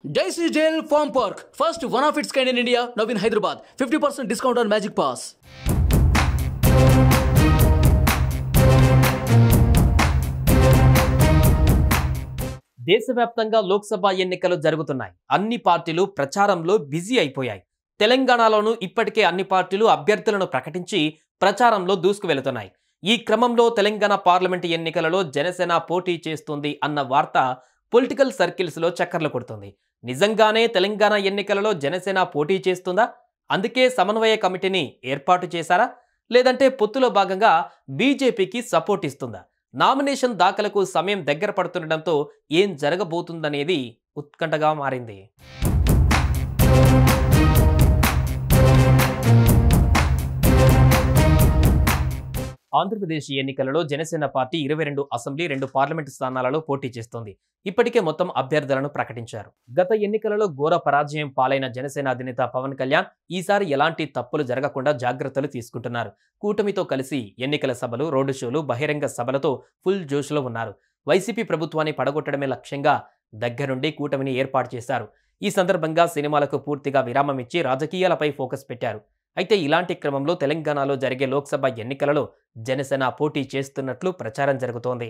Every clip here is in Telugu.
Daisy Jail Farm Park, first one of its kind in India, now in Hyderabad. 50% discount on Magic Pass. దేశవ్యాప్తంగా లోక్సభ ఎన్నికలు జరుగుతున్నాయి అన్ని పార్టీలు ప్రచారంలో బిజీ అయిపోయాయి తెలంగాణలోనూ ఇప్పటికే అన్ని పార్టీలు అభ్యర్థులను ప్రకటించి ప్రచారంలో దూసుకు వెళుతున్నాయి ఈ క్రమంలో తెలంగాణ పార్లమెంటు ఎన్నికలలో జనసేన పోటీ చేస్తుంది అన్న వార్త పొలిటికల్ సర్కిల్స్లో చక్కర్లు కొడుతుంది నిజంగానే తెలంగాణ ఎన్నికలలో జనసేన పోటీ చేస్తుందా అందుకే సమన్వయ కమిటీని ఏర్పాటు చేశారా లేదంటే పొత్తులో భాగంగా బీజేపీకి సపోర్ట్ ఇస్తుందా నామినేషన్ దాఖలకు సమయం దగ్గర పడుతుండటంతో ఏం జరగబోతుందనేది ఉత్కంఠగా మారింది ఆంధ్రప్రదేశ్ ఎన్నికలలో జనసేన పార్టీ ఇరవై రెండు అసెంబ్లీ రెండు పార్లమెంటు స్థానాలలో పోటీ చేస్తోంది ఇప్పటికే మొత్తం అభ్యర్థులను ప్రకటించారు గత ఎన్నికలలో ఘోర పరాజయం పాలైన జనసేన అధినేత పవన్ కళ్యాణ్ ఈసారి ఎలాంటి తప్పులు జరగకుండా జాగ్రత్తలు తీసుకుంటున్నారు కూటమితో కలిసి ఎన్నికల సభలు రోడ్డు షోలు బహిరంగ సభలతో ఫుల్ జోష్లో ఉన్నారు వైసీపీ ప్రభుత్వాన్ని పడగొట్టడమే లక్ష్యంగా దగ్గరుండి కూటమిని ఏర్పాటు చేశారు ఈ సందర్భంగా సినిమాలకు పూర్తిగా విరామం ఇచ్చి రాజకీయాలపై ఫోకస్ పెట్టారు అయితే ఇలాంటి క్రమంలో తెలంగాణలో జరిగే లోక్సభ ఎన్నికలలో జనసేన పోటీ చేస్తున్నట్లు ప్రచారం జరుగుతోంది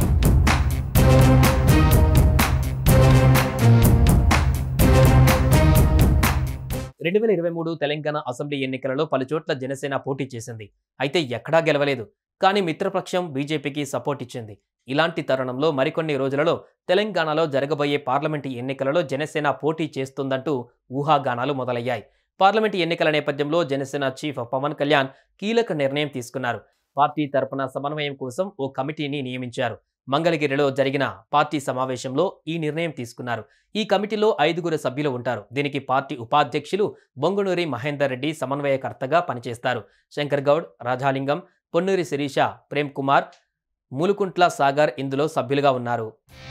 రెండు వేల ఇరవై మూడు తెలంగాణ అసెంబ్లీ ఎన్నికలలో పలుచోట్ల జనసేన పోటీ చేసింది అయితే ఎక్కడా గెలవలేదు కానీ మిత్రపక్షం బీజేపీకి సపోర్ట్ ఇచ్చింది ఇలాంటి తరుణంలో మరికొన్ని రోజులలో తెలంగాణలో జరగబోయే పార్లమెంటు ఎన్నికలలో జనసేన పోటీ చేస్తుందంటూ ఊహాగానాలు మొదలయ్యాయి పార్లమెంటు ఎన్నికల నేపథ్యంలో జనసేన చీఫ్ పవన్ కళ్యాణ్ కీలక నిర్ణయం తీసుకున్నారు పార్టీ తరపున సమన్వయం కోసం ఓ కమిటీని నియమించారు మంగళగిరిలో జరిగిన పార్టీ సమావేశంలో ఈ నిర్ణయం తీసుకున్నారు ఈ కమిటీలో ఐదుగురు సభ్యులు ఉంటారు దీనికి పార్టీ ఉపాధ్యక్షులు బొంగునూరి మహేందర్ రెడ్డి సమన్వయకర్తగా పనిచేస్తారు శంకర్ గౌడ్ రాజాలింగం పొన్నూరి శిరీష ప్రేమ్ కుమార్ మూలుకుంట్ల సాగర్ ఇందులో సభ్యులుగా ఉన్నారు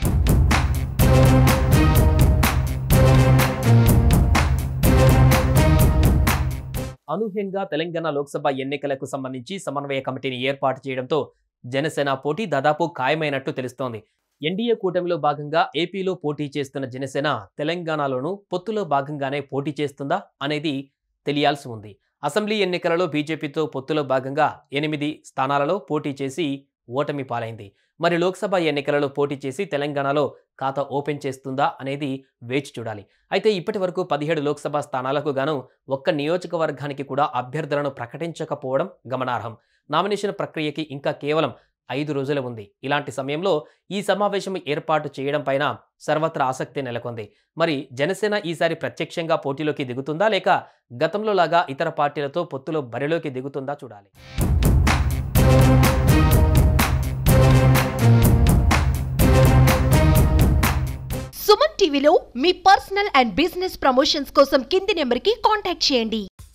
అనూహ్యంగా తెలంగాణ లోక్సభ ఎన్నికలకు సంబంధించి సమన్వయ కమిటీని ఏర్పాటు చేయడంతో జనసేన పోటీ దాదాపు ఖాయమైనట్టు తెలుస్తోంది ఎన్డీఏ కూటమిలో భాగంగా ఏపీలో పోటీ చేస్తున్న జనసేన తెలంగాణలోనూ పొత్తులో భాగంగానే పోటీ చేస్తుందా అనేది తెలియాల్సి ఉంది అసెంబ్లీ ఎన్నికలలో బీజేపీతో పొత్తులో భాగంగా ఎనిమిది స్థానాలలో పోటీ చేసి ఓటమి పాలైంది మరి లోక్సభ ఎన్నికలలో పోటీ చేసి తెలంగాణలో ఖాతా ఓపెన్ చేస్తుందా అనేది వేచి చూడాలి అయితే ఇప్పటి వరకు పదిహేడు లోక్సభ స్థానాలకు గాను ఒక్క నియోజకవర్గానికి కూడా అభ్యర్థులను ప్రకటించకపోవడం గమనార్హం నామినేషన్ ప్రక్రియకి ఇంకా కేవలం ఐదు రోజులు ఉంది ఇలాంటి సమయంలో ఈ సమావేశం ఏర్పాటు చేయడం పైన సర్వత్రా ఆసక్తి నెలకొంది మరి జనసేన ఈసారి ప్రత్యక్షంగా పోటీలోకి దిగుతుందా లేక గతంలో లాగా ఇతర పార్టీలతో పొత్తులో బరిలోకి దిగుతుందా చూడాలి సుమన్ టీవీలో మీ పర్సనల్ అండ్ బిజినెస్ ప్రమోషన్స్ కోసం కింది నెంబర్కి కాంటాక్ట్ చేయండి